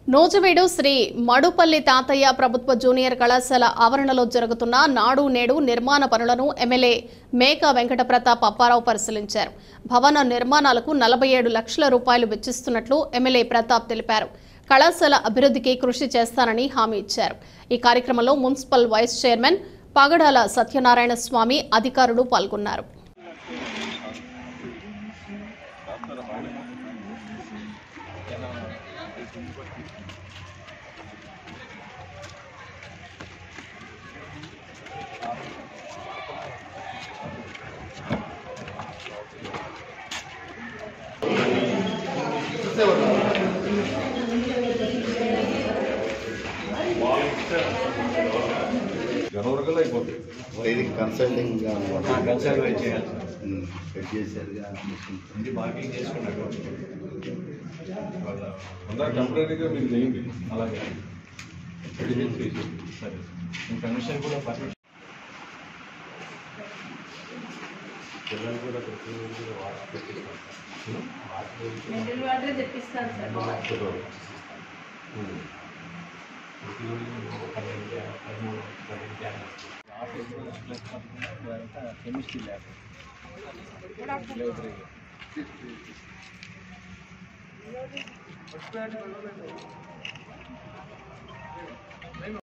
నూజువీడు శ్రీ మడుపల్లి తాతయ్య ప్రభుత్వ జూనియర్ కళాశాల ఆవరణలో జరుగుతున్న నాడు నేడు నిర్మాణ పనులను ఎమ్మెల్యే మేక వెంకట ప్రతాప్ అప్పారావు పరిశీలించారు భవన నిర్మాణాలకు నలభై ఏడు లక్షల రూపాయలు వెచ్చిస్తున్నట్లు ఎమ్మెల్యే ప్రతాప్ తెలిపారు కళాశాల అభివృద్ధికి కృషి చేస్తానని హామీ ఇచ్చారు ఈ కార్యక్రమంలో municipal vice chairman Pagadala Satyanarayana Swamy అధికారులు పాల్గొన్నారు జనవరికల్ అయిపోతుంది ఇది కన్సల్టింగ్ కన్సల్ట్ చేయాలి సెట్ చేశారుగా ఇది మార్కింగ్ చేసుకున్నట్టు అందరూ టెంపరీగా మీరు చేయండి అలాగే ఎడిటింగ్ చేసి సరే కమిషన్ కూడా పర్మిషన్ పిల్లలు కూడా ప్రతి రోజు కూడా వాటర్ పెట్టిస్తాం మినరల్ వాటర్ తెప్పిస్తాను సార్ కెమిస్ట్రీ ల్యాబ్